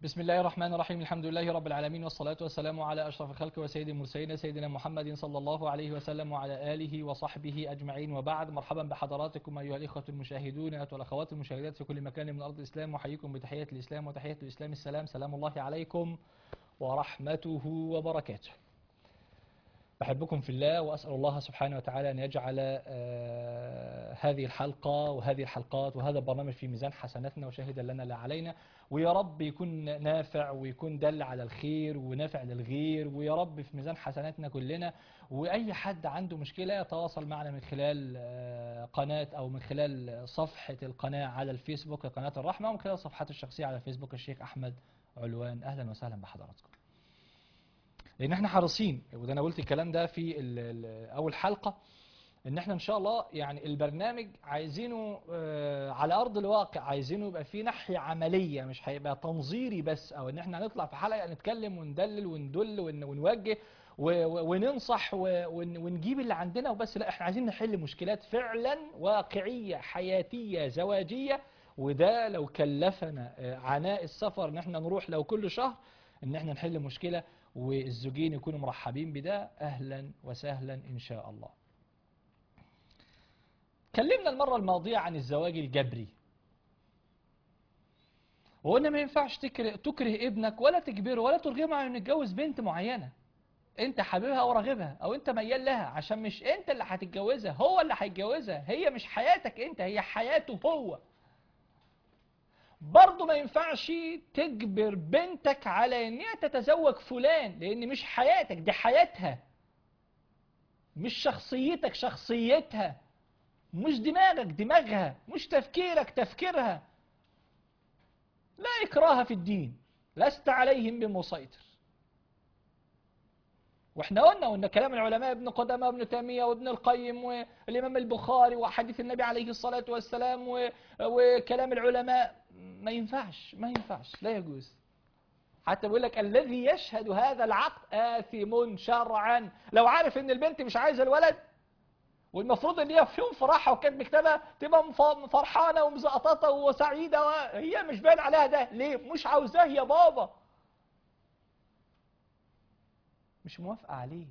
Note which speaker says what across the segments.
Speaker 1: بسم الله الرحمن الرحيم الحمد لله رب العالمين والصلاة والسلام على أشرف الخلق وسيد المرسلين سيدنا محمد صلى الله عليه وسلم وعلى آله وصحبه أجمعين وبعد مرحبا بحضراتكم أيها الإخوة المشاهدون والأخوات المشاهدات في كل مكان من أرض الإسلام وحييكم بتحية الإسلام وتحية الإسلام السلام سلام الله عليكم ورحمته وبركاته بحبكم في الله وأسأل الله سبحانه وتعالى أن يجعل آه، هذه الحلقة وهذه الحلقات وهذا البرنامج في ميزان حسناتنا وشاهدا لنا لا علينا ويا رب يكون نافع ويكون دل على الخير ونافع للغير ويا رب في ميزان حسناتنا كلنا وأي حد عنده مشكلة يتواصل معنا من خلال آه، قناة أو من خلال صفحة القناة على الفيسبوك قناة الرحمة ومن خلال صفحات الشخصية على الفيسبوك الشيخ أحمد علوان أهلا وسهلا بحضراتكم لان احنا حريصين وده انا قلت الكلام ده في ال- ال- اول حلقه ان احنا ان شاء الله يعني البرنامج عايزينه آه، على ارض الواقع عايزينه يبقى فيه ناحيه عمليه مش هيبقى تنظيري بس او ان احنا هنطلع في حلقه نتكلم وندلل وندل ون- ونوجه و- و- وننصح و- ون- ونجيب اللي عندنا وبس لا احنا عايزين نحل مشكلات فعلا واقعيه حياتيه زواجيه وده لو كلفنا آه، عناء السفر ان احنا نروح لو كل شهر ان احنا نحل مشكله والزوجين يكونوا مرحبين بده اهلا وسهلا ان شاء الله كلمنا المرة الماضية عن الزواج الجبري وقلنا ما ينفعش تكره, تكره ابنك ولا تجبره ولا ترغمه على انه يتجوز بنت معينة انت حاببها او راغبها او انت ميال لها عشان مش انت اللي هتتجوزها هو اللي هيتجوزها هي مش حياتك انت هي حياته هو برضه ما ينفعش تجبر بنتك على ان هي تتزوج فلان لان مش حياتك دي حياتها مش شخصيتك شخصيتها مش دماغك دماغها مش تفكيرك تفكيرها لا إكراه في الدين لست عليهم بمسيطر واحنا قلنا وان كلام العلماء ابن قدامة وابن تيمية وابن القيم والامام البخاري وحديث النبي عليه الصلاة والسلام و- وكلام العلماء ما ينفعش ما ينفعش لا يجوز حتى بيقول لك الذي يشهد هذا العقد آثم شرعا لو عارف ان البنت مش عايزه الولد والمفروض ان هي في يوم فرحها وكانت مكتبه تبقى مف- فرحانه ومزقططه وسعيده وهي مش باين عليها ده ليه مش عاوزاه يا بابا مش موافقه عليه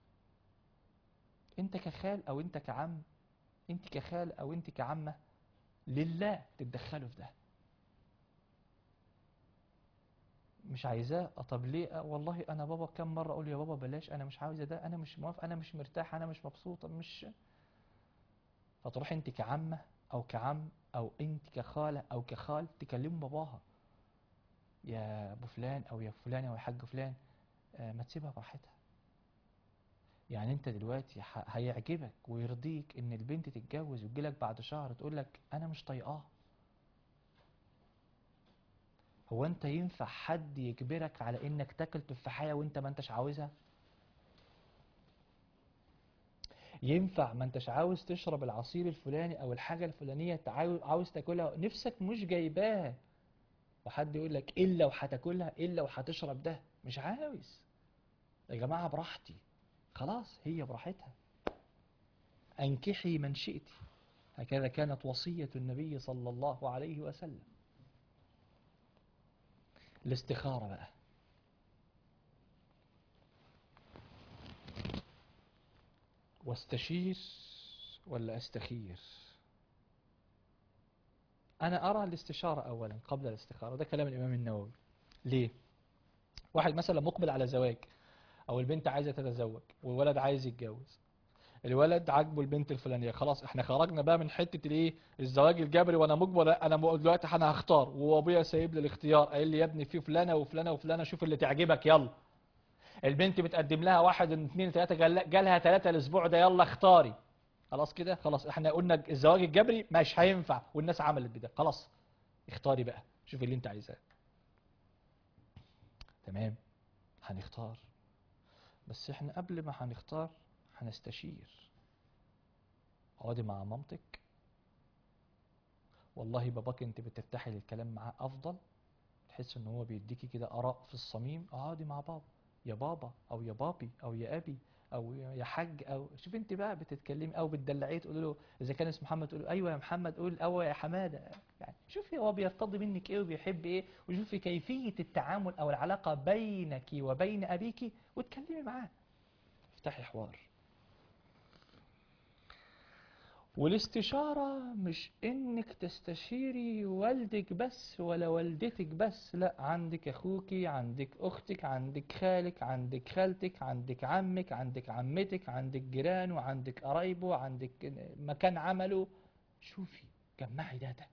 Speaker 1: انت كخال او انت كعم انت كخال او انت كعمه لله تتدخلوا في ده مش عايزاه آه طب ليه آه والله انا بابا كم مره اقول يا بابا بلاش انا مش عاوزه ده انا مش موافق انا مش مرتاح انا مش مبسوطه مش فتروح انت كعمه او كعم او انت كخاله او كخال تكلم باباها يا ابو فلان او يا فلان او يا حاج فلان آه ما تسيبها براحتها يعني انت دلوقتي ح- هيعجبك ويرضيك ان البنت تتجوز وتجيلك بعد شهر تقول لك انا مش طايقاه هو انت ينفع حد يجبرك على انك تاكل تفاحية وانت ما انتش عاوزها ينفع ما انتش عاوز تشرب العصير الفلاني او الحاجة الفلانية انت عاوز عاوز تاكلها نفسك مش جايباها وحد يقول لك الا وهتاكلها الا وهتشرب ده مش عاوز يا جماعة براحتي خلاص هي براحتها انكحي من شئت هكذا كانت وصية النبي صلى الله عليه وسلم الاستخارة بقى واستشير ولا استخير أنا أرى الاستشارة أولا قبل الاستخارة ده كلام الإمام النووي ليه؟ واحد مثلا مقبل على زواج أو البنت عايزة تتزوج والولد عايز يتجوز الولد عاجبه البنت الفلانيه خلاص احنا خرجنا بقى من حته الايه الزواج الجبري وانا مجبر لا انا م- دلوقتي انا هختار وابويا سايب لي الاختيار قايل لي يا ابني في فلانه وفلانه وفلانه شوف اللي تعجبك يلا البنت بتقدم لها واحد اثنين ثلاثه جال- جالها ثلاثه الاسبوع ده يلا اختاري خلاص كده خلاص احنا قلنا الزواج الجبري مش هينفع والناس عملت بده خلاص اختاري بقى شوف اللي انت عايزاه تمام هنختار بس احنا قبل ما هنختار هنستشير اقعدي مع مامتك والله باباك انت بترتاحي للكلام معاه افضل تحس ان هو بيديكي كده اراء في الصميم اقعدي مع بابا يا بابا او يا بابي او يا ابي او يا حاج او شوف انت بقى بتتكلمي او بتدلعيه تقول له اذا كان اسمه محمد تقول له ايوه يا محمد قول ايوه يا حماده
Speaker 2: يعني شوفي هو بيرتضي منك ايه وبيحب ايه وشوفي كيفية التعامل او العلاقة بينك وبين ابيك واتكلمي معاه افتحي حوار والاستشارة مش انك تستشيري والدك بس ولا والدتك بس لا عندك اخوك عندك اختك عندك خالك عندك خالتك عندك عمك عندك عمتك عندك جيرانه عندك قرايبه عندك مكان عمله شوفي جمعي داتا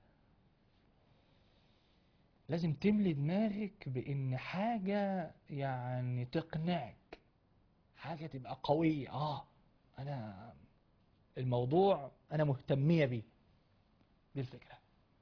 Speaker 2: لازم تملي دماغك بان حاجة يعني تقنعك حاجة تبقى قوية اه انا الموضوع انا مهتمية بيه دي الفكرة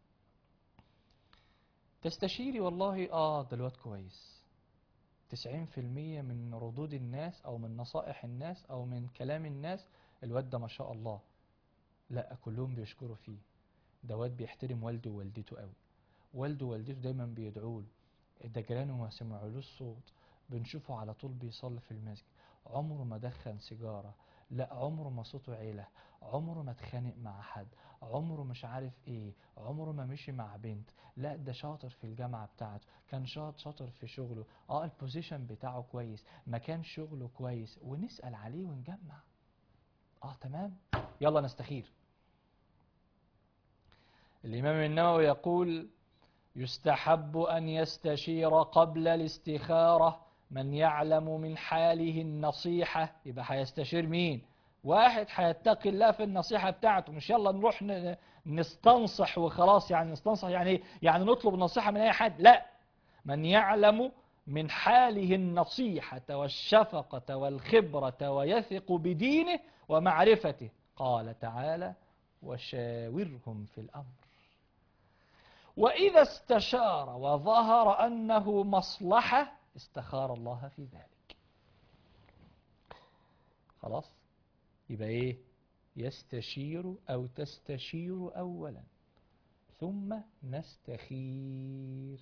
Speaker 2: تستشيري والله اه ده الواد كويس تسعين في المية من ردود الناس او من نصائح الناس او من كلام الناس الواد ده ما شاء الله لا كلهم بيشكروا فيه ده واد بيحترم والده ووالدته قوي والده ووالدته دايما بيدعوا له ده جيرانه ما سمعولوش صوت بنشوفه على طول بيصلي في المسجد عمره ما دخن سيجارة لا عمره ما صوته عيلة عمره ما اتخانق مع حد عمره مش عارف ايه عمره ما مشي مع بنت لا ده شاطر في الجامعة بتاعته كان شاطر شاطر في شغله اه البوزيشن بتاعه كويس مكان شغله كويس ونسأل عليه ونجمع اه تمام يلا نستخير الإمام النووي يقول يستحب أن يستشير قبل الاستخارة من يعلم من حاله النصيحة يبقى هيستشير مين واحد هيتقي الله في النصيحة بتاعته مش يلا نروح ن- نستنصح وخلاص يعني نستنصح يعني ايه يعني نطلب نصيحة من أي حد لا من يعلم من حاله النصيحة والشفقة والخبرة ويثق بدينه ومعرفته قال تعالى وشاورهم في الأمر وإذا استشار وظهر أنه مصلحة استخار الله في ذلك خلاص يبقى إيه يستشير أو تستشير أولا ثم نستخير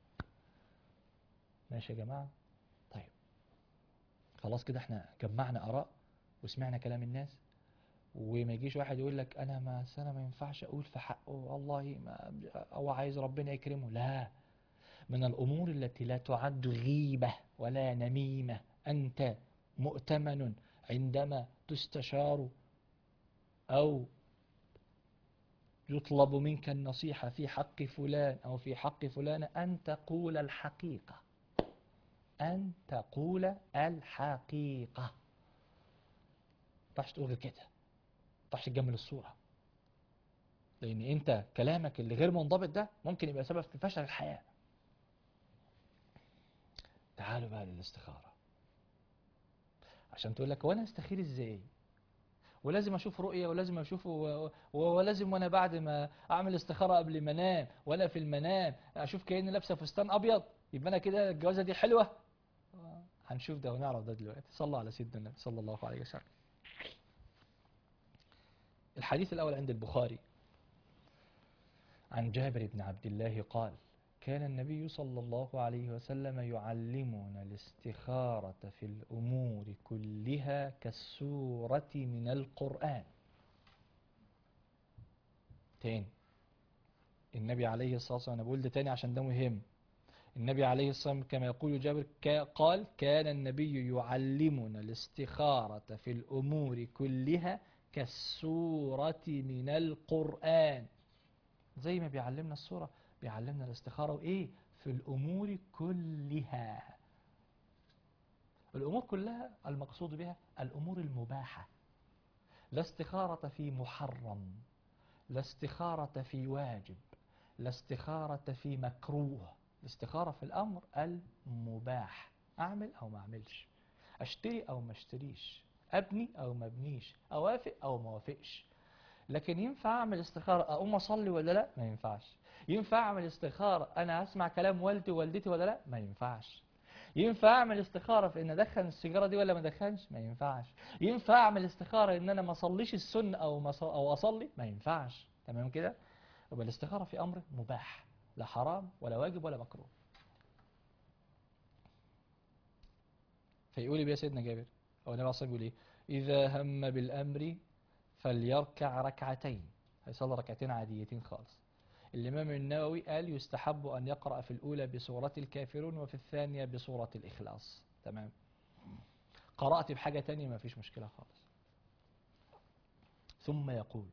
Speaker 2: ماشي يا جماعة طيب خلاص كده احنا جمعنا آراء وسمعنا كلام الناس وما يجيش واحد يقول لك انا ما أصل انا ما ينفعش اقول في حقه والله ما هو عايز ربنا يكرمه لا من الامور التي لا تعد غيبه ولا نميمه انت مؤتمن عندما تستشار او يطلب منك النصيحه في حق فلان او في حق فلانه ان تقول الحقيقه ان تقول الحقيقه ما ينفعش تقول غير كده ينفعش تجمل الصورة لأن أنت كلامك اللي غير منضبط ده ممكن يبقى سبب في فشل الحياة تعالوا بقى للاستخارة عشان تقول لك وانا استخير ازاي ولازم اشوف رؤية ولازم اشوف و- و- ولازم وانا بعد ما اعمل استخارة قبل ما انام ولا في المنام اشوف كأني لابسة فستان ابيض يبقى انا كده الجوازة دي حلوة هنشوف ده ونعرف ده دلوقتي صلى على سيدنا النبي صلى الله عليه وسلم الحديث الأول عند البخاري عن جابر بن عبد الله قال كان النبي صلى الله عليه وسلم يعلمنا الاستخارة في الأمور كلها كالسورة من القرآن تاني النبي عليه الصلاة والسلام أنا بقول ده تاني عشان ده مهم النبي عليه الصلاة والسلام كما يقول جابر كا- قال كان النبي يعلمنا الاستخارة في الأمور كلها كالسورة من القرآن زي ما بيعلمنا السورة بيعلمنا الاستخارة وإيه في الأمور كلها الأمور كلها المقصود بها الأمور المباحة لا استخارة في محرم لا استخارة في واجب لا استخارة في مكروه الاستخارة في الأمر المباح أعمل أو ما أعملش أشتري أو ما أشتريش أبني أو ما أبنيش أوافق أو ما أوافقش لكن ينفع أعمل استخارة أقوم أصلي ولا لا ما ينفعش ينفع أعمل استخارة أنا أسمع كلام والدي ووالدتي ولا لا ما ينفعش ينفع أعمل استخارة في إن أدخن السيجارة دي ولا ما أدخنش ما ينفعش ينفع أعمل استخارة إن أنا ما أصليش السنة أو ما ص- أو أصلي ما ينفعش تمام كده يبقى الاستخارة في أمر مباح لا حرام ولا واجب ولا مكروه فيقول بيه سيدنا جابر أو النبي عليه يقول إيه إذا هم بالأمر فليركع ركعتين هيصلي ركعتين عاديتين خالص الإمام النووي قال يستحب أن يقرأ في الأولى بسورة الكافرون وفي الثانية بسورة الإخلاص تمام قرأت بحاجة تانية ما فيش مشكلة خالص ثم يقول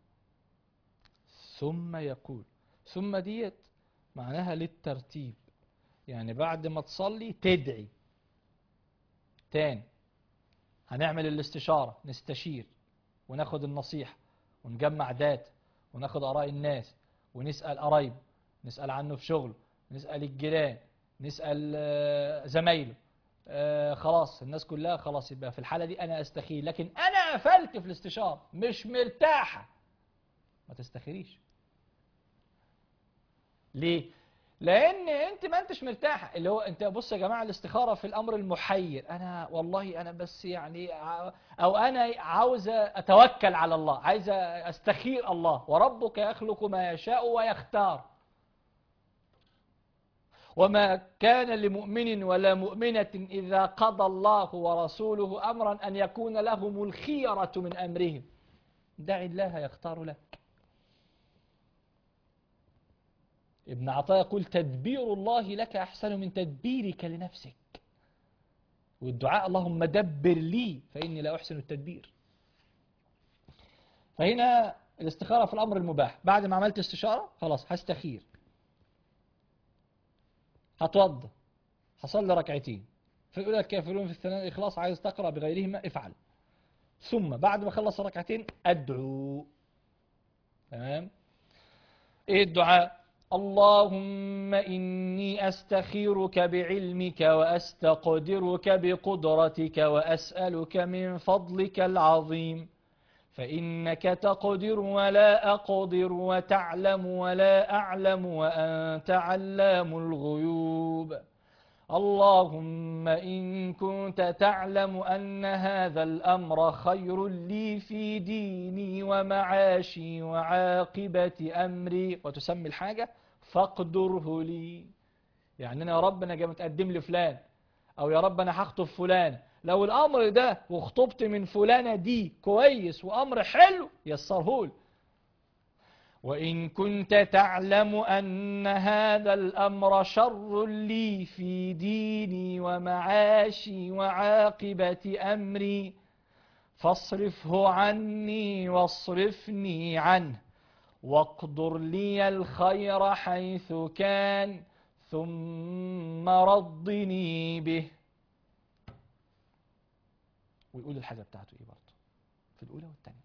Speaker 2: ثم يقول ثم ديت معناها للترتيب يعني بعد ما تصلي تدعي تاني هنعمل الاستشارة نستشير وناخد النصيحة ونجمع دات وناخد آراء الناس ونسأل قرايبه نسأل عنه في شغله نسأل الجيران نسأل آه، زمايله آه، خلاص الناس كلها خلاص يبقى في الحالة دي أنا أستخير لكن أنا قفلت في الاستشارة مش مرتاحة ما تستخيريش ليه؟ لأن أنت ما أنتش مرتاحة اللي هو أنت بص يا جماعة الاستخارة في الأمر المحير أنا والله أنا بس يعني ع- أو أنا عاوز أتوكل على الله عايز أستخير الله وربك يخلق ما يشاء ويختار وما كان لمؤمن ولا مؤمنة إذا قضى الله ورسوله أمرا أن يكون لهم الخيرة من أمرهم دع الله يختار لك ابن عطاء يقول تدبير الله لك أحسن من تدبيرك لنفسك والدعاء اللهم دبر لي فإني لا أحسن التدبير فهنا الاستخارة في الأمر المباح بعد ما عملت استشارة خلاص هستخير هتوضى هصلي ركعتين في الأولى الكافرون في الثانية الإخلاص عايز تقرأ بغيرهما افعل ثم بعد ما خلص ركعتين أدعو تمام إيه الدعاء اللهم إني أستخيرك بعلمك وأستقدرك بقدرتك وأسألك من فضلك العظيم فإنك تقدر ولا أقدر وتعلم ولا أعلم وأنت علام الغيوب اللهم إن كنت تعلم أن هذا الأمر خير لي في ديني ومعاشي وعاقبة أمري وتسمي الحاجة فاقدره لي يعني أنا يا رب أنا جاي متقدم لفلان أو يا رب أنا هخطب فلان لو الأمر ده وخطبت من فلانة دي كويس وأمر حلو يسرهولي وإن كنت تعلم أن هذا الأمر شر لي في ديني ومعاشي وعاقبة أمري فاصرفه عني واصرفني عنه واقدر لي الخير حيث كان ثم ردني به ويقول الحاجة بتاعته ايه برضه في الأولى والثانية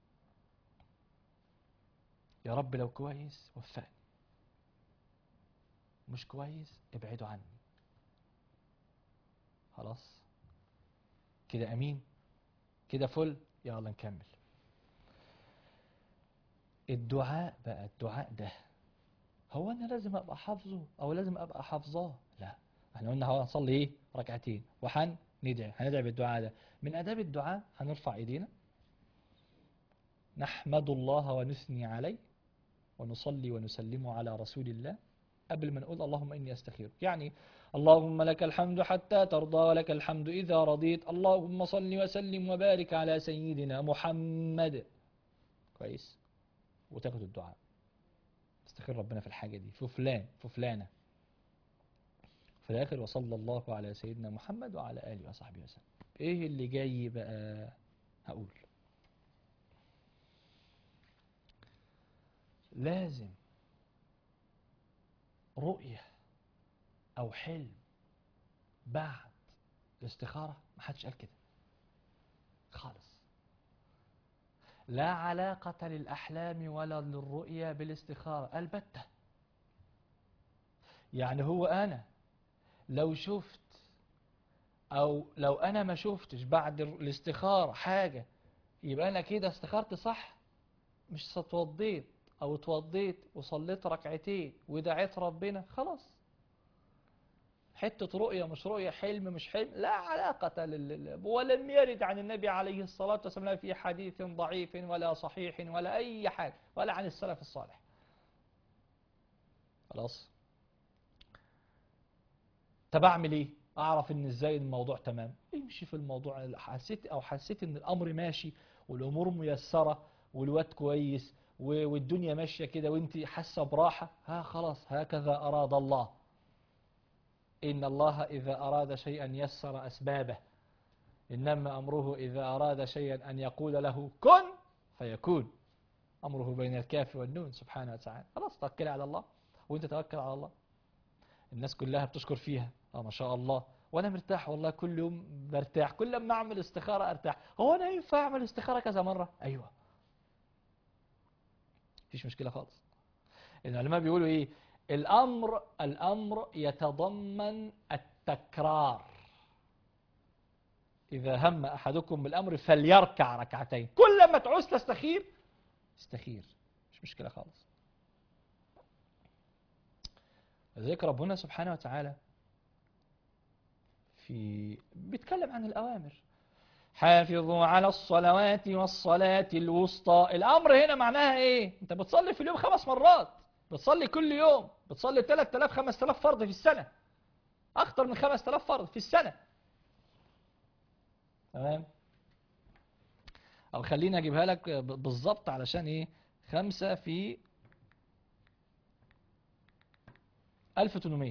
Speaker 2: يا رب لو كويس وفقني مش كويس ابعدوا عني خلاص كده امين كده فل يلا نكمل الدعاء بقى الدعاء ده هو انا لازم ابقى حافظه او لازم ابقى حافظاه لا احنا قلنا هو هنصلي ايه ركعتين وحن ندعي هندعي بالدعاء ده من اداب الدعاء هنرفع ايدينا نحمد الله ونثني عليه ونصلي ونسلم على رسول الله قبل ما نقول اللهم إني أستخيرك يعني اللهم لك الحمد حتى ترضى ولك الحمد إذا رضيت اللهم صل وسلم وبارك على سيدنا محمد كويس وتاخد الدعاء استخير ربنا في الحاجة دي في فلان في فلانة في الآخر وصلى الله على سيدنا محمد وعلى آله وصحبه وسلم إيه اللي جاي بقى هقول لازم رؤية أو حلم بعد الاستخارة ما حدش قال كده خالص لا علاقة للأحلام ولا للرؤية بالاستخارة البتة يعني هو أنا لو شفت أو لو أنا ما شفتش بعد الاستخارة حاجة يبقى أنا كده استخرت صح مش اتوضيت او اتوضيت وصليت ركعتين ودعيت ربنا خلاص حتة رؤية مش رؤية حلم مش حلم لا علاقة لل... ولم يرد عن النبي عليه الصلاة والسلام لا في حديث ضعيف ولا صحيح ولا أي حاجة ولا عن السلف الصالح خلاص طب أعمل إيه؟ أعرف إن إزاي الموضوع تمام امشي في الموضوع حسيت أو حسيت إن الأمر ماشي والأمور ميسرة والواد كويس و- والدنيا ماشية كده وانت حاسة براحة ها خلاص هكذا أراد الله إن الله إذا أراد شيئا يسر أسبابه إنما أمره إذا أراد شيئا أن يقول له كن فيكون أمره بين الكاف والنون سبحانه وتعالى خلاص توكل على الله وانت توكل على الله الناس كلها بتشكر فيها اه ما شاء الله وانا مرتاح والله كل يوم برتاح كل ما اعمل استخارة ارتاح هو انا ينفع اعمل استخارة كذا مرة ايوه مفيش مشكلة خالص العلماء بيقولوا ايه الامر الامر يتضمن التكرار اذا هم احدكم بالامر فليركع ركعتين كل ما تعوز تستخير استخير مش مشكلة خالص لذلك ربنا سبحانه وتعالى في بيتكلم عن الأوامر حافظوا على الصلوات والصلاة الوسطى الأمر هنا معناها إيه أنت بتصلي في اليوم خمس مرات بتصلي كل يوم بتصلي 3000 5000 فرض في السنة أكثر من 5000 فرض في السنة تمام أو خليني أجيبها لك ب- بالظبط علشان إيه خمسة في 1800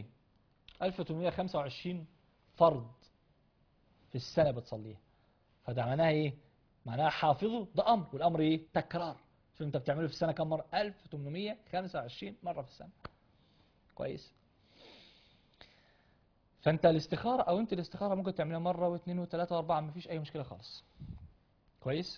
Speaker 2: 1825 فرض في السنة بتصليها فده معناها ايه معناها حافظه ده امر والامر ايه تكرار شوف انت بتعمله في السنة كم مرة 1825 مرة في السنة كويس فانت الاستخارة او انت الاستخارة ممكن تعملها مرة واثنين وثلاثة واربعة مفيش اي مشكلة خالص كويس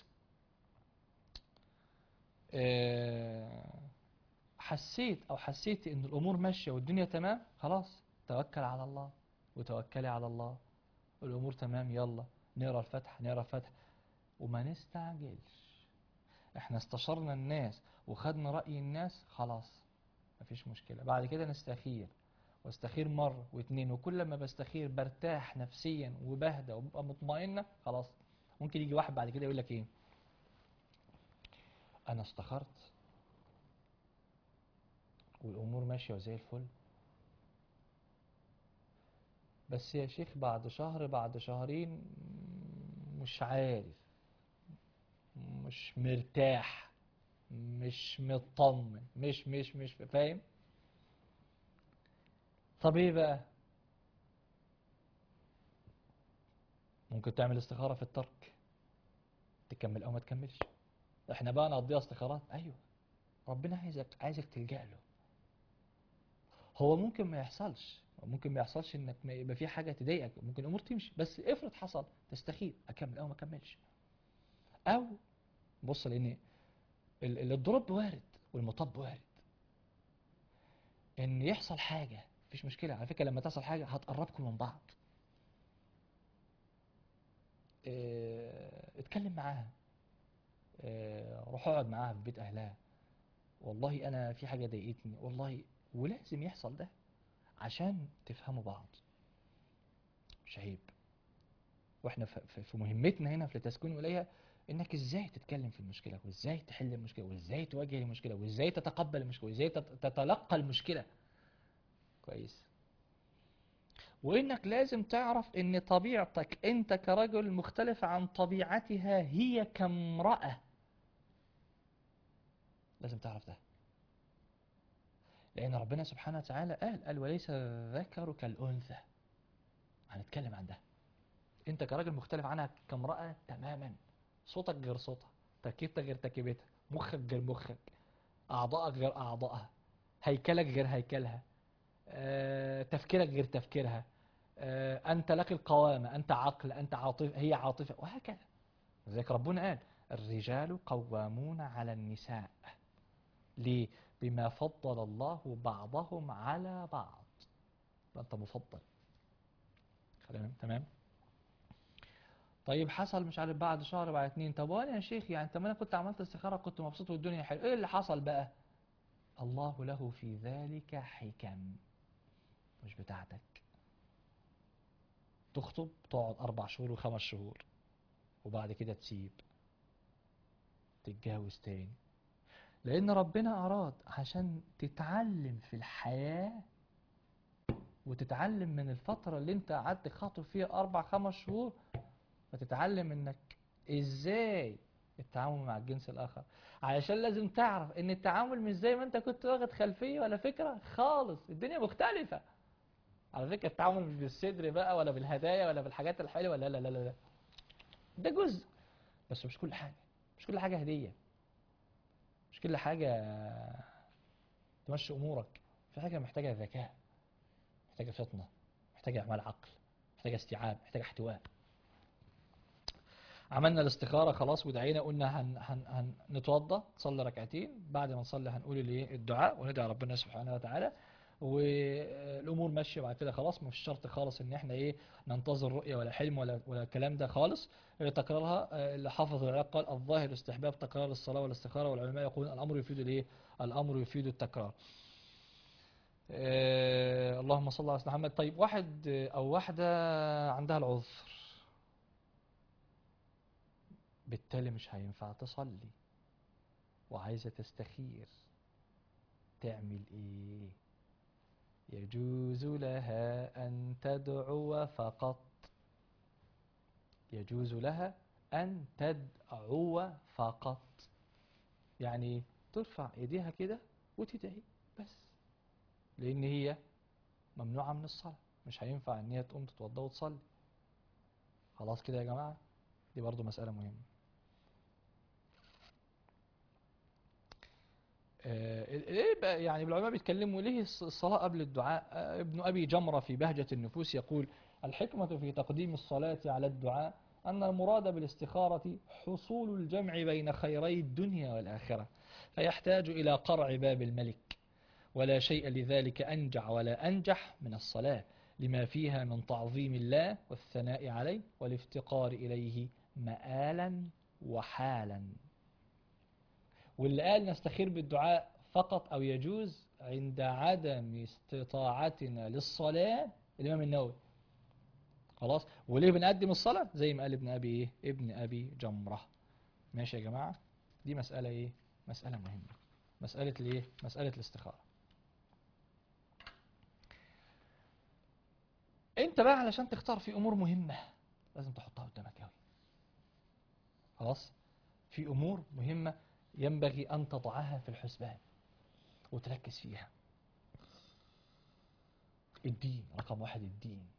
Speaker 2: آه، حسيت او حسيت ان الامور ماشيه والدنيا تمام خلاص توكل على الله وتوكلي على الله الامور تمام يلا نقرا الفتح نقرا الفتح وما نستعجلش احنا استشرنا الناس وخدنا راي الناس خلاص مفيش مشكله بعد كده نستخير واستخير مره واثنين وكل ما بستخير برتاح نفسيا وبهدى وببقى مطمئنه خلاص ممكن يجي واحد بعد كده يقول لك ايه انا استخرت والامور ماشيه وزي الفل بس يا شيخ بعد شهر بعد شهرين مش عارف مش مرتاح مش مطمن مش مش مش فاهم طب ايه بقى ممكن تعمل استخارة في الترك تكمل او ما تكملش احنا بقى نقضيها استخارات ايوه ربنا عايزك عايزك تلجأ له هو ممكن ما يحصلش ممكن ما يحصلش انك ما يبقى في حاجه تضايقك ممكن الامور تمشي بس افرض حصل تستخير اكمل او ما اكملش او بص لان ال- ال- الضرب وارد والمطب وارد ان يحصل حاجه مفيش مشكله على فكره لما تحصل حاجه هتقربكم من بعض اه، اتكلم معاها اه، روح اقعد معاها في بيت اهلها والله انا في حاجه ضايقتني والله ولازم يحصل ده عشان تفهموا بعض مش عيب واحنا ف- ف- في مهمتنا هنا في لتسكنوا اليها انك ازاي تتكلم في المشكله وازاي تحل المشكله وازاي تواجه المشكله وازاي تتقبل المشكله وازاي تت- تتلقى المشكله كويس وانك لازم تعرف ان طبيعتك انت كرجل مختلفه عن طبيعتها هي كامراه لازم تعرف ده لأن ربنا سبحانه وتعالى قال قال وليس الذكر كالأنثى هنتكلم عن ده أنت كراجل مختلف عنها كامرأة تماما صوتك غير صوتها تركيبتك غير تركيبتها مخك غير مخك أعضائك غير أعضائها هيكلك غير هيكلها آه، تفكيرك غير تفكيرها آه، أنت لك القوامة أنت عقل أنت عاطفة هي عاطفة وهكذا لذلك ربنا قال الرجال قوامون على النساء ليه؟ بما فضل الله بعضهم على بعض يبقى انت مفضل تمام تمام طيب حصل مش عارف بعد شهر بعد اتنين طب وانا يا شيخ يعني طب ما انا كنت عملت استخاره كنت مبسوط والدنيا حلوه ايه اللي حصل بقى الله له في ذلك حكم مش بتاعتك تخطب تقعد اربع شهور وخمس شهور وبعد كده تسيب تتجوز تاني لأن ربنا أراد عشان تتعلم في الحياة وتتعلم من الفترة اللي انت قعدت خاطب فيها أربع خمس شهور فتتعلم انك ازاي التعامل مع الجنس الآخر علشان لازم تعرف ان التعامل مش زي ما انت كنت واخد خلفية ولا فكرة خالص الدنيا مختلفة على فكرة التعامل مش بالصدر بقى ولا بالهدايا ولا بالحاجات الحلوة لا لا لا لا لا ده جزء بس مش كل حاجة مش كل حاجة هدية مش كل حاجة تمشي أمورك في حاجة محتاجة ذكاء محتاجة فطنة محتاجة إعمال عقل محتاجة استيعاب محتاجة احتواء عملنا الاستخارة خلاص ودعينا قلنا هن هن هن نتوضى نصلي ركعتين بعد ما نصلي هنقول الايه الدعاء وندعي ربنا سبحانه وتعالى والامور ماشيه بعد كده خلاص مفيش شرط خالص ان احنا ايه ننتظر رؤيه ولا حلم ولا ولا الكلام ده خالص آه، تكرارها آه، اللي حافظ العراق قال الظاهر استحباب تكرار الصلاه والاستخاره والعلماء يقولون الامر يفيد الايه الامر يفيد التكرار آه، اللهم صل على سيدنا محمد طيب واحد آه، او واحده عندها العذر بالتالي مش هينفع تصلي وعايزة تستخير تعمل ايه يجوز لها ان تدعو فقط يجوز لها ان تدعو فقط يعني ترفع ايديها كده وتدعي بس لان هي ممنوعة من الصلاة مش هينفع ان هي تقوم تتوضى وتصلي خلاص كده يا جماعة دي برضو مسألة مهمة آه، ليه بقى يعني العلماء بيتكلموا ليه الص- الصلاة قبل الدعاء آه، ابن أبي جمرة في بهجة النفوس يقول الحكمة في تقديم الصلاة على الدعاء أن المراد بالاستخارة حصول الجمع بين خيري الدنيا والآخرة فيحتاج إلى قرع باب الملك ولا شيء لذلك أنجع ولا أنجح من الصلاة لما فيها من تعظيم الله والثناء عليه والافتقار إليه مآلا وحالا واللي قال نستخير بالدعاء فقط أو يجوز عند عدم استطاعتنا للصلاة الإمام النووي خلاص وليه بنقدم الصلاة زي ما قال ابن أبي إيه ابن أبي جمرة ماشي يا جماعة دي مسألة إيه مسألة مهمة مسألة الإيه مسألة الاستخارة انت بقى علشان تختار في امور مهمة لازم تحطها قدامك قوي خلاص في امور مهمة ينبغي ان تضعها في الحسبان وتركز فيها الدين رقم واحد الدين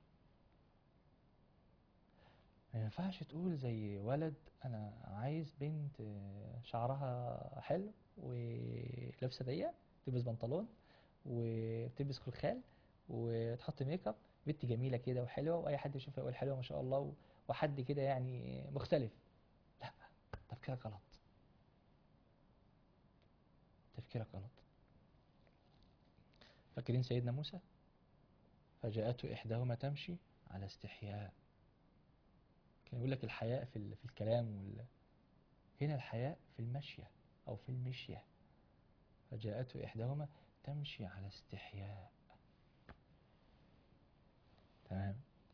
Speaker 2: ما ينفعش تقول زي ولد انا عايز بنت آه، شعرها حلو ولابسه ضيق تلبس بنطلون وتلبس خلخال وتحط ميك اب بنت جميله كده وحلوه واي حد يشوفها يقول حلوه ما شاء الله و- وحد كده يعني مختلف لا تفكيرك غلط تفكيرك غلط فاكرين سيدنا موسى فجاءته إحداهما تمشي على استحياء كان يقول لك الحياء في ال- في الكلام وال... هنا الحياء في المشية أو في المشية فجاءته إحداهما تمشي على استحياء تمام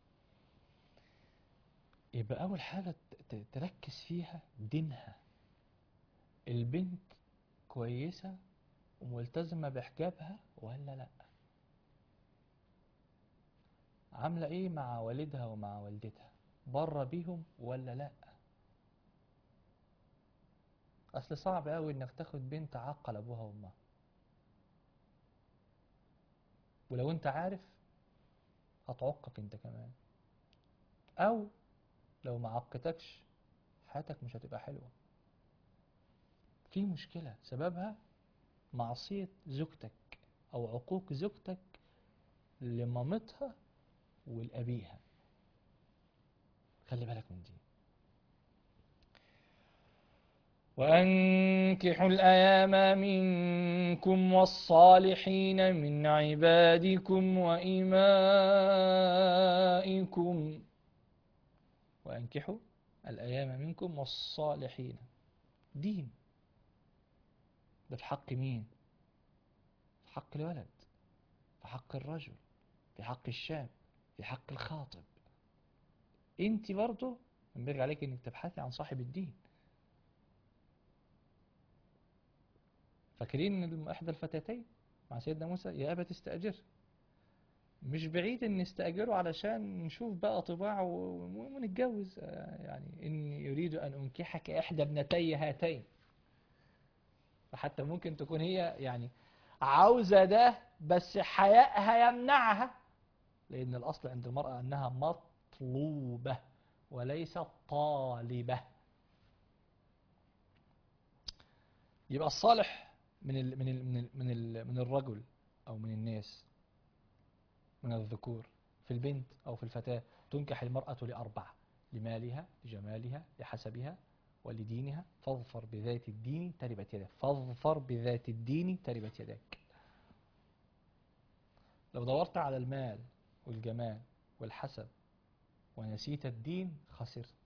Speaker 2: يبقى أول حاجة ت- ت- تركز فيها دينها البنت كويسة وملتزمة بحجابها ولا لأ عاملة ايه مع والدها ومع والدتها بره بيهم ولا لأ اصل صعب قوي انك تاخد بنت عقل ابوها وامها ولو انت عارف هتعقك انت كمان او لو ما عقتكش حياتك مش هتبقى حلوة في مشكلة سببها معصية زوجتك او عقوق زوجتك لمامتها ولأبيها خلي بالك من دي وأنكحوا الأيام منكم والصالحين من عبادكم وإمائكم وأنكحوا الأيام منكم والصالحين دين ده في حق مين في حق الولد في حق الرجل في حق الشاب في حق الخاطب انت برضه ينبغي عليك انك تبحثي عن صاحب الدين فاكرين الم- احدى الفتاتين مع سيدنا موسى يا ابت استاجر مش بعيد ان نستأجره علشان نشوف بقى طباعه و- ونتجوز آه، يعني اني اريد ان انكحك احدى ابنتي هاتين فحتى ممكن تكون هي يعني عاوزة ده بس حيائها يمنعها لأن الأصل عند المرأة أنها مطلوبة وليست طالبة يبقى الصالح من ال من ال من ال من, ال من الرجل أو من الناس من الذكور في البنت أو في الفتاة تنكح المرأة لأربعة لمالها لجمالها لحسبها ولدينها فاظفر بذات الدين تربت يدك فاظفر بذات الدين تربت يدك لو دورت على المال والجمال والحسب ونسيت الدين خسرت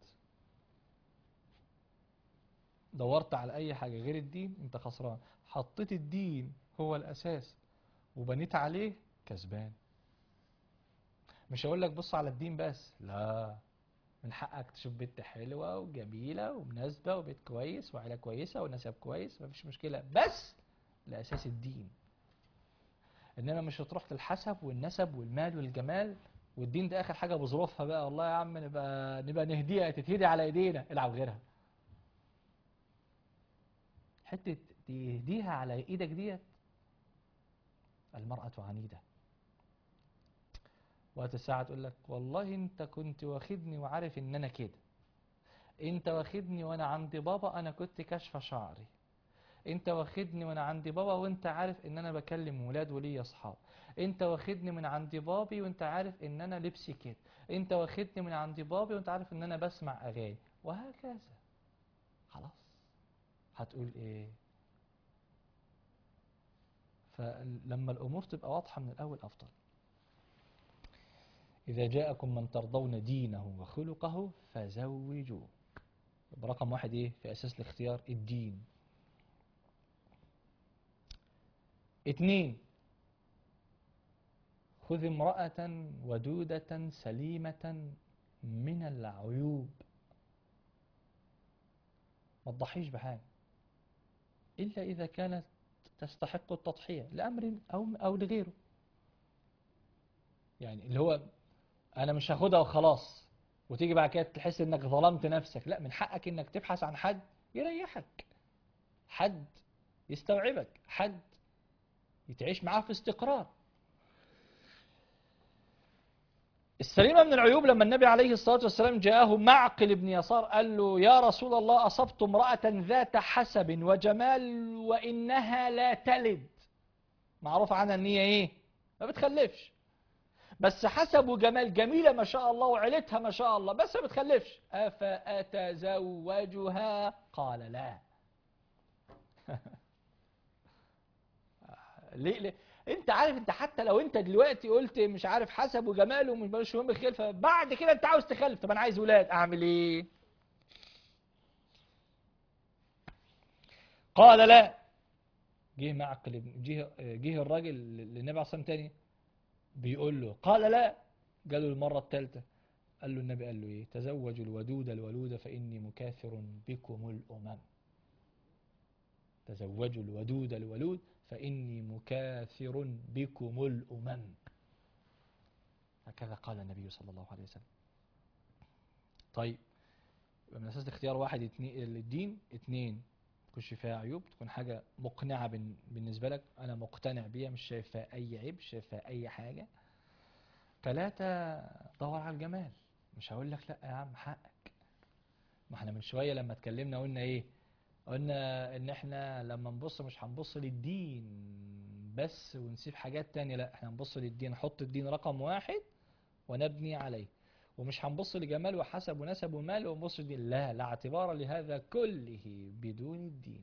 Speaker 2: دورت على أي حاجة غير الدين أنت خسران حطيت الدين هو الأساس وبنيت عليه كسبان مش هقول لك بص على الدين بس لا من حقك تشوف بنت حلوة وجميلة ومناسبة وبيت كويس وعيلة كويسة ونسب كويس مفيش مشكلة بس لأساس الدين إنما مش هتروح للحسب والنسب والمال والجمال والدين ده آخر حاجة بظروفها بقى والله يا عم نبقى نبقى نهديها تتهدي على إيدينا العب غيرها حتة تهديها على إيدك ديت المرأة عنيدة وقت الساعة تقول لك والله انت كنت واخدني وعارف ان انا كده انت واخدني وانا عند بابا انا كنت كاشفة شعري انت واخدني وانا عند بابا وانت عارف ان انا بكلم ولاد ولي اصحاب انت واخدني من عند بابي وانت عارف ان انا لبسي كده انت واخدني من عند بابي وانت عارف ان انا بسمع اغاني وهكذا خلاص هتقول ايه فلما الامور تبقى واضحة من الاول افضل إذا جاءكم من ترضون دينه وخلقه فزوجوه يبقى رقم واحد إيه في أساس الاختيار الدين اتنين خذ امرأة ودودة سليمة من العيوب ما تضحيش بحاجة إلا إذا كانت تستحق التضحية لأمر أو أو لغيره يعني اللي هو انا مش هاخدها وخلاص وتيجي بعد كده تحس انك ظلمت نفسك لا من حقك انك تبحث عن حد يريحك حد يستوعبك حد يتعيش معاه في استقرار السليمة من العيوب لما النبي عليه الصلاة والسلام جاءه معقل بن يسار قال له يا رسول الله أصبت امرأة ذات حسب وجمال وإنها لا تلد معروف عنها ان هي ايه ما بتخلفش بس حسب وجمال جميلة ما شاء الله وعيلتها ما شاء الله بس ما بتخلفش أفأتزوجها قال لا ليه ليه انت عارف انت حتى لو انت دلوقتي قلت مش عارف حسب وجمال ومش مش مهم خلفه بعد كده انت عاوز تخلف طب انا عايز ولاد اعمل ايه قال لا جه معقل جه جه الراجل للنبي عليه الصلاه والسلام تاني بيقول له قال لا قالوا المرة الثالثة قال له النبي قال له ايه تزوجوا الودود الولود فإني مكاثر بكم الأمم تزوجوا الودود الولود فإني مكاثر بكم الأمم هكذا قال النبي صلى الله عليه وسلم طيب يبقى من أساس اختيار واحد اتنين الدين اتنين تكونش فيها عيوب تكون حاجة مقنعة بن- بالنسبة لك أنا مقتنع بيها مش شايف فيها أي عيب مش شايف فيها أي حاجة ثلاثة دور على الجمال مش هقول لك لا يا عم حقك ما احنا من شوية لما اتكلمنا قلنا ايه قلنا ان احنا لما نبص مش هنبص للدين بس ونسيب حاجات تانية لا احنا هنبص للدين نحط الدين رقم واحد ونبني عليه ومش هنبص لجمال وحسب ونسب ومال ونبص للدين لا لا اعتبار لهذا كله بدون الدين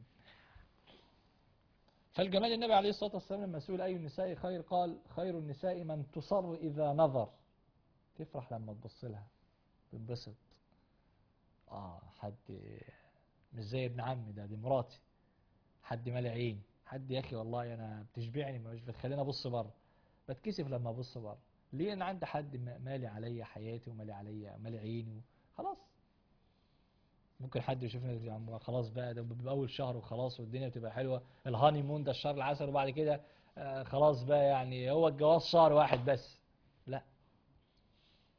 Speaker 2: فالجمال النبي عليه الصلاة والسلام لما سئل أي النساء خير قال خير النساء من تصر إذا نظر تفرح لما تبص لها تنبسط آه حد مش زي ابن عمي ده دي مراتي حد مالي عين حد يا أخي والله أنا بتشبعني مش بتخليني أبص بره بتكسف لما أبص بره ليه أنا عندي حد م- مالي عليا حياتي ومالي عليا مالي عيني خلاص ممكن حد يشوفني يا عم خلاص بقى ده بيبقى اول شهر وخلاص والدنيا بتبقى حلوه الهاني مون ده الشهر العسل وبعد كده آه خلاص بقى يعني هو الجواز شهر واحد بس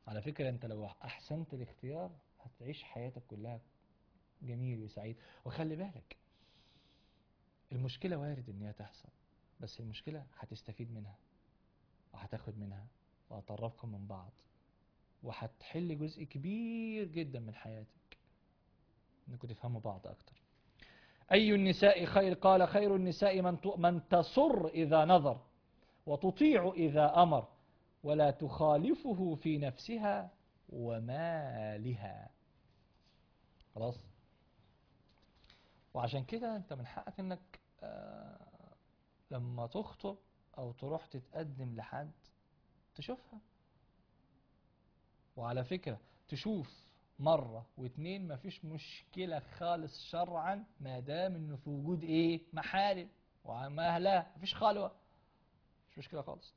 Speaker 2: على فكرة انت لو احسنت الاختيار هتعيش حياتك كلها جميل وسعيد وخلي بالك المشكلة وارد ان هي تحصل بس المشكلة هتستفيد منها وهتاخد منها وهتقربكم من بعض وهتحل جزء كبير جدا من حياتك انكم تفهموا بعض اكتر اي النساء خير قال خير النساء من ت- من تصر اذا نظر وتطيع اذا امر ولا تخالفه في نفسها ومالها خلاص وعشان كده انت من حقك انك آه، لما تخطب او تروح تتقدم لحد تشوفها وعلى فكرة تشوف مرة واتنين مفيش مشكلة خالص شرعا ما دام انه في وجود ايه محارم ومهلا مفيش خلوة مش مشكلة خالص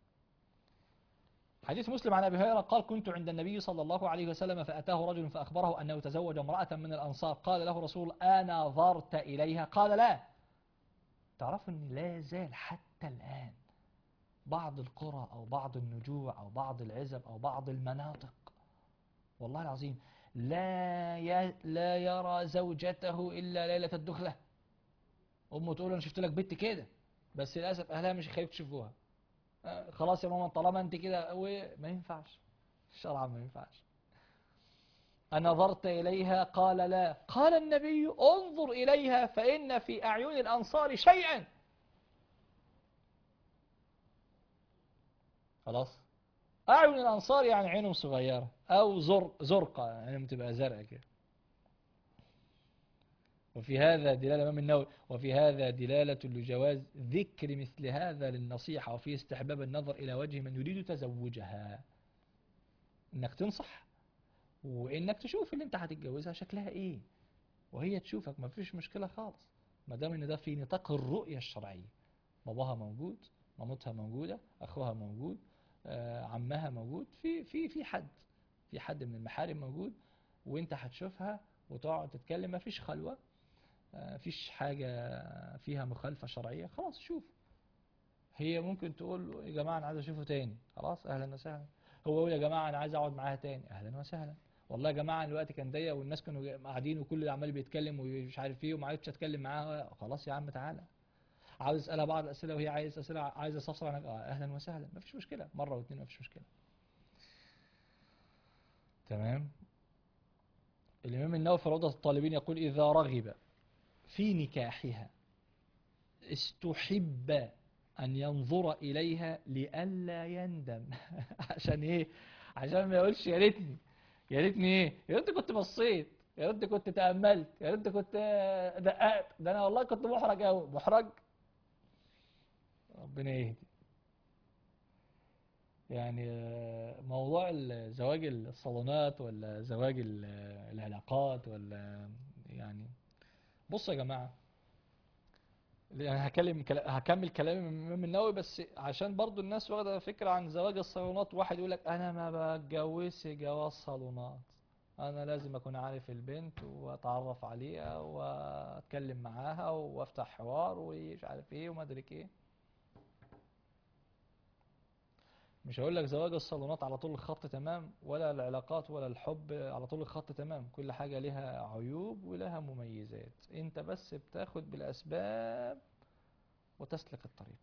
Speaker 2: حديث مسلم عن ابي هريره قال كنت عند النبي صلى الله عليه وسلم فاتاه رجل فاخبره انه تزوج امراه من الانصار قال له رسول انظرت اليها قال لا تعرفوا ان لا يزال حتى الان بعض القرى او بعض النجوع او بعض العزب او بعض المناطق والله العظيم لا ي... لا يرى زوجته الا ليله الدخله امه تقول له انا شفت لك بنت كده بس للاسف اهلها مش هيخليك تشوفوها آه، خلاص يا ماما طالما انت كده و- ما ينفعش شرعا ما ينفعش أنظرت إليها قال لا قال النبي انظر إليها فإن في أعين الأنصار شيئا خلاص أعين الأنصار يعني عينهم صغيرة أو زر زرقة يعني بتبقى زرقاء كده وفي هذا دلالة الإمام النووي وفي هذا دلالة لجواز ذكر مثل هذا للنصيحة وفي استحباب النظر إلى وجه من يريد تزوجها إنك تنصح وإنك تشوف اللي أنت هتتجوزها شكلها إيه وهي تشوفك ما فيش مشكلة خالص ما دام إن ده في نطاق الرؤية الشرعية باباها موجود مامتها موجودة أخوها موجود آه، عمها موجود في في في حد في حد من المحارم موجود وانت هتشوفها وتقعد تتكلم ما فيش خلوة آه، فيش حاجة فيها مخالفة شرعية خلاص شوف هي ممكن تقول له يا جماعة أنا عايز أشوفه تاني خلاص أهلا وسهلا هو يقول يا جماعة أنا عايز أقعد معاها تاني أهلا وسهلا والله يا جماعة الوقت كان ضيق والناس كانوا جا- قاعدين وكل اللي عمال بيتكلم ومش عارف ايه وما عرفتش اتكلم معاها خلاص يا عم تعالى عاوز اسالها بعض الاسئله وهي عايز اسئله عايز استفسر عنك آه، اهلا وسهلا مفيش مشكله مره واثنين مفيش مشكله تمام الامام النووي في روضه الطالبين يقول اذا رغب في نكاحها استحب أن ينظر إليها لئلا يندم عشان إيه؟ عشان ما يقولش يا ريتني يا ريتني إيه؟ يا ريتني كنت بصيت يا ريتني كنت تأملت يا ريتني كنت آه، دققت ده أنا والله كنت محرج أوي محرج ربنا يهدي يعني آه، موضوع ال- زواج الصالونات ولا زواج ال- العلاقات ولا يعني بصوا يا جماعة يعني هكلم كلا- هكمل كلامي من الإمام النووي بس عشان برضو الناس واخدة فكرة عن زواج الصالونات واحد يقول لك أنا ما بتجوزش جواز صالونات أنا لازم أكون عارف البنت وأتعرف عليها وأتكلم معاها وأفتح حوار ومش عارف إيه وما أدري إيه مش هقول لك زواج الصالونات على طول الخط تمام ولا العلاقات ولا الحب على طول الخط تمام كل حاجة لها عيوب ولها مميزات انت بس بتاخد بالأسباب وتسلك الطريق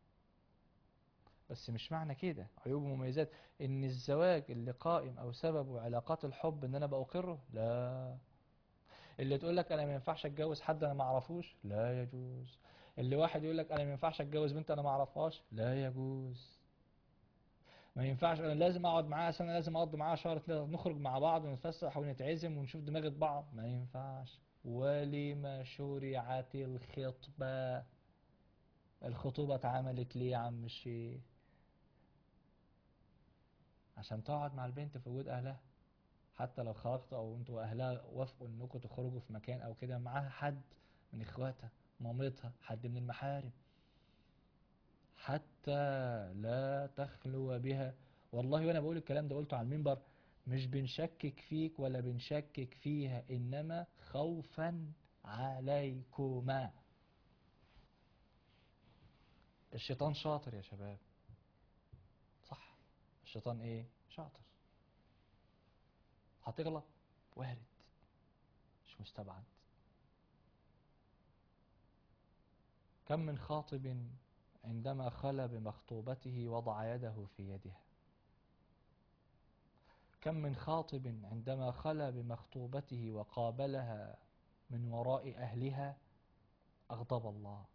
Speaker 2: بس مش معنى كده عيوب ومميزات ان الزواج اللي قائم او سببه علاقات الحب ان انا بأقره لا اللي تقول لك انا ما ينفعش اتجوز حد انا ما اعرفوش لا يجوز اللي واحد يقول لك انا ما ينفعش اتجوز بنت انا ما اعرفهاش لا يجوز ما ينفعش انا لازم اقعد معاها سنه لازم اقضي معاها شهر ثلاثة نخرج مع بعض ونتفسح ونتعزم ونشوف دماغة بعض ما ينفعش ولما شرعت الخطبة الخطوبة اتعملت ليه يا عم الشيخ عشان تقعد مع البنت في وجود اهلها حتى لو خرجت او انتوا اهلها وافقوا انكم تخرجوا في مكان او كده معاها حد من اخواتها مامتها حد من المحارم حتى لا تخلو بها والله وانا بقول الكلام ده قلته على المنبر مش بنشكك فيك ولا بنشكك فيها انما خوفا عليكما الشيطان شاطر يا شباب صح الشيطان ايه شاطر هتغلط وارد مش مستبعد كم من خاطب عندما خلى بمخطوبته وضع يده في يدها كم من خاطب عندما خلى بمخطوبته وقابلها من وراء أهلها أغضب الله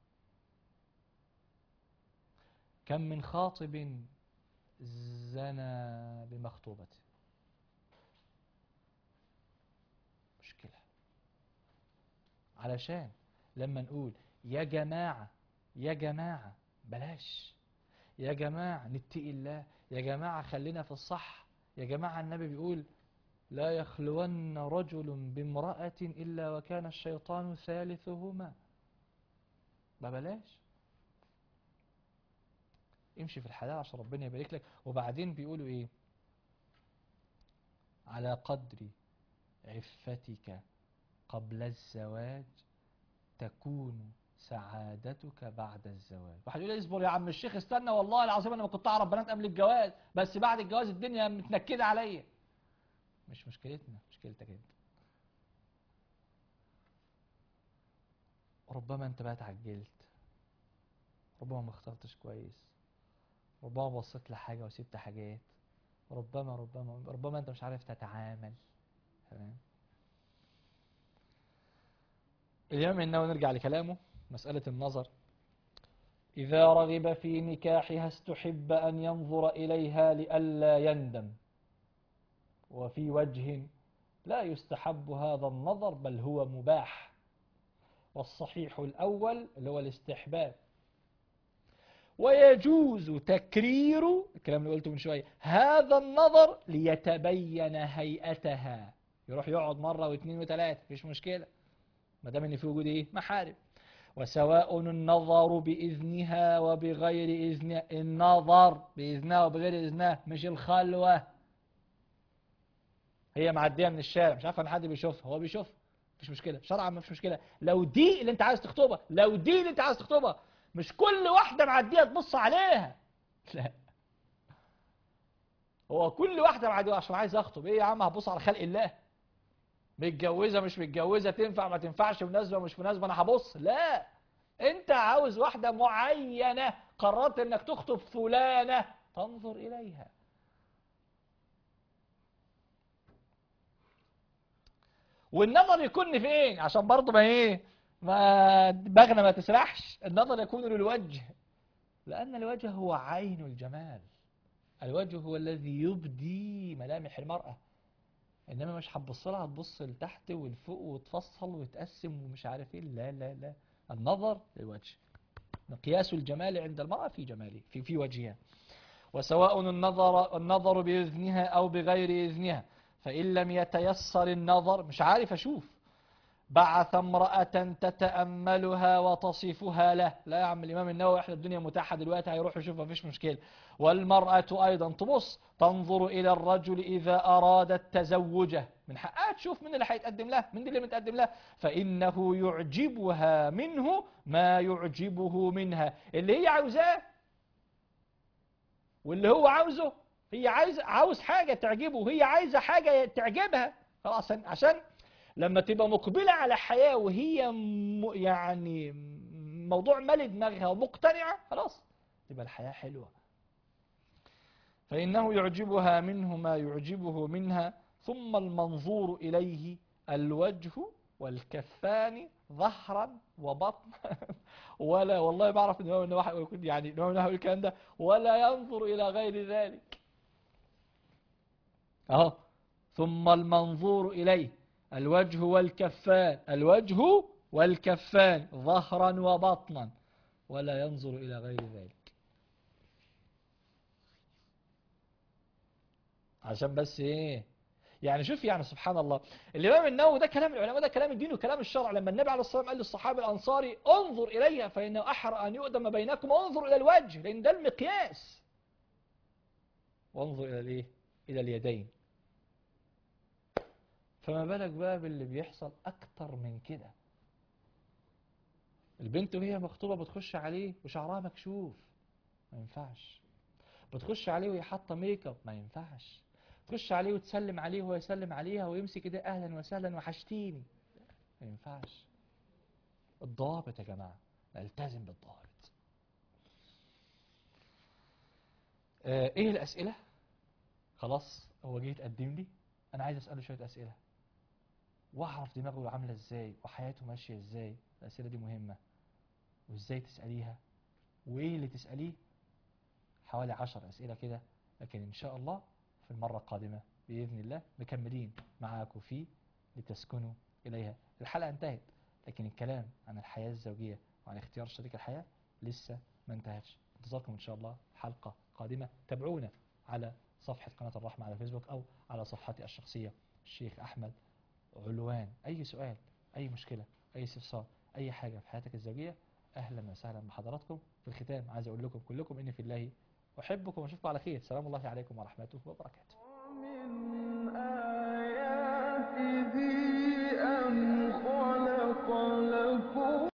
Speaker 2: كم من خاطب زنى بمخطوبته مشكلة علشان لما نقول يا جماعة يا جماعة بلاش يا جماعة نتقي الله يا جماعة خلينا في الصح يا جماعة النبي بيقول لا يخلون رجل بامرأة إلا وكان الشيطان ثالثهما ما بلاش امشي في الحلال عشان ربنا يبارك لك وبعدين بيقولوا ايه على قدر عفتك قبل الزواج تكون سعادتك بعد الزواج واحد يقول لي اصبر يا عم الشيخ استنى والله العظيم انا ما كنت اعرف بنات قبل الجواز بس بعد الجواز الدنيا متنكده عليا مش مشكلتنا مشكلتك انت ربما انت بقى اتعجلت ربما ما اخترتش كويس ربما بصيت لحاجه وسبت حاجات ربما ربما ربما انت مش عارف تتعامل تمام اليوم النووي نرجع لكلامه مسألة النظر إذا رغب في نكاحها استحب أن ينظر إليها لئلا يندم وفي وجه لا يستحب هذا النظر بل هو مباح والصحيح الأول اللي هو الاستحباب ويجوز تكرير الكلام اللي قلته من شوية هذا النظر ليتبين هيئتها يروح يقعد مرة واثنين وثلاثة مفيش مشكلة ما دام ان في وجود ايه محارم وسواء النظر بإذنها وبغير إذنها النظر بإذنها وبغير إذنها مش الخلوة هي معدية من الشارع مش عارفة ان حد بيشوفها هو بيشوفها مفيش مشكلة شرعا مفيش مشكلة لو دي اللي انت عايز تخطبها لو دي اللي انت عايز تخطبها مش كل واحدة معدية تبص عليها لا هو كل واحدة معدية عشان عايز اخطب ايه يا عم هبص على خلق الله متجوزة مش متجوزة تنفع ما تنفعش مناسبة مش مناسبة انا هبص لا انت عاوز واحدة معينة قررت انك تخطب فلانة تنظر اليها والنظر يكون فين عشان برضه ما ايه ما دماغنا ما تسرحش النظر يكون للوجه لان الوجه هو عين الجمال الوجه هو الذي يبدي ملامح المرأة انما مش هتبص لها هتبص لتحت ولفوق وتفصل وتقسم ومش عارف ايه لا لا لا النظر للوجه مقياس الجمال عند المرأة في جماله في في وجهها وسواء النظر النظر بإذنها أو بغير إذنها فإن لم يتيسر النظر مش عارف أشوف بعث امرأة تتأملها وتصفها له لا يا عم الإمام النووي احنا الدنيا متاحة دلوقتي هيروح يشوف مفيش مشكلة والمرأة أيضا تبص تنظر إلى الرجل إذا أرادت تزوجه من حقها تشوف من اللي هيتقدم لها من اللي متقدم لها فإنه يعجبها منه ما يعجبه منها اللي هي عاوزاه واللي هو عاوزه هي عايز عاوز حاجة تعجبه هي عايزة حاجة تعجبها خلاص عشان لما تبقى مقبلة على حياة وهي م يعني موضوع مالي دماغها ومقتنعة خلاص تبقى الحياة حلوة فإنه يعجبها منه ما يعجبه منها ثم المنظور إليه الوجه والكفان ظهرا وبطنا ولا والله بعرف ان الامام النووي يعني الامام النووي الكلام ده ولا ينظر الى غير ذلك اهو ثم المنظور اليه الوجه والكفان الوجه والكفان ظهرا وبطنا ولا ينظر الى غير ذلك عشان بس ايه يعني شوف يعني سبحان الله الإمام النووي ده كلام العلماء ده كلام الدين وكلام الشرع لما النبي عليه الصلاة والسلام قال للصحابي الأنصاري انظر إليها فإنه أحرى أن يؤدم بينكم انظر إلى الوجه لأن ده المقياس وانظر إلى الإيه إلى اليدين فما بالك بقى باللي بيحصل أكتر من كده البنت وهي مخطوبة بتخش عليه وشعرها مكشوف ما ينفعش بتخش عليه وهي حاطة ميك اب ما ينفعش تخش عليه وتسلم عليه وهو يسلم عليها ويمسك كده اهلا وسهلا وحشتيني ما ينفعش الضوابط يا جماعه نلتزم بالضوابط آه ايه الاسئله خلاص هو جه يتقدم لي انا عايز اساله شويه اسئله واعرف دماغه عامله ازاي وحياته ماشيه ازاي الاسئله دي مهمه وازاي تساليها وايه اللي تساليه حوالي عشر اسئله كده لكن ان شاء الله في المره القادمه باذن الله مكملين معاكم فيه لتسكنوا اليها الحلقه انتهت لكن الكلام عن الحياه الزوجيه وعن اختيار شريك الحياه لسه ما انتهتش انتظاركم ان شاء الله حلقه قادمه تابعونا على صفحه قناه الرحمه على فيسبوك او على صفحتي الشخصيه الشيخ احمد علوان اي سؤال اي مشكله اي استفسار اي حاجه في حياتك الزوجيه اهلا وسهلا بحضراتكم في الختام عايز اقول لكم كلكم اني في الله احبكم واشوفكم على خير سلام الله عليكم ورحمته وبركاته
Speaker 3: ومن آياته أن خلق لكم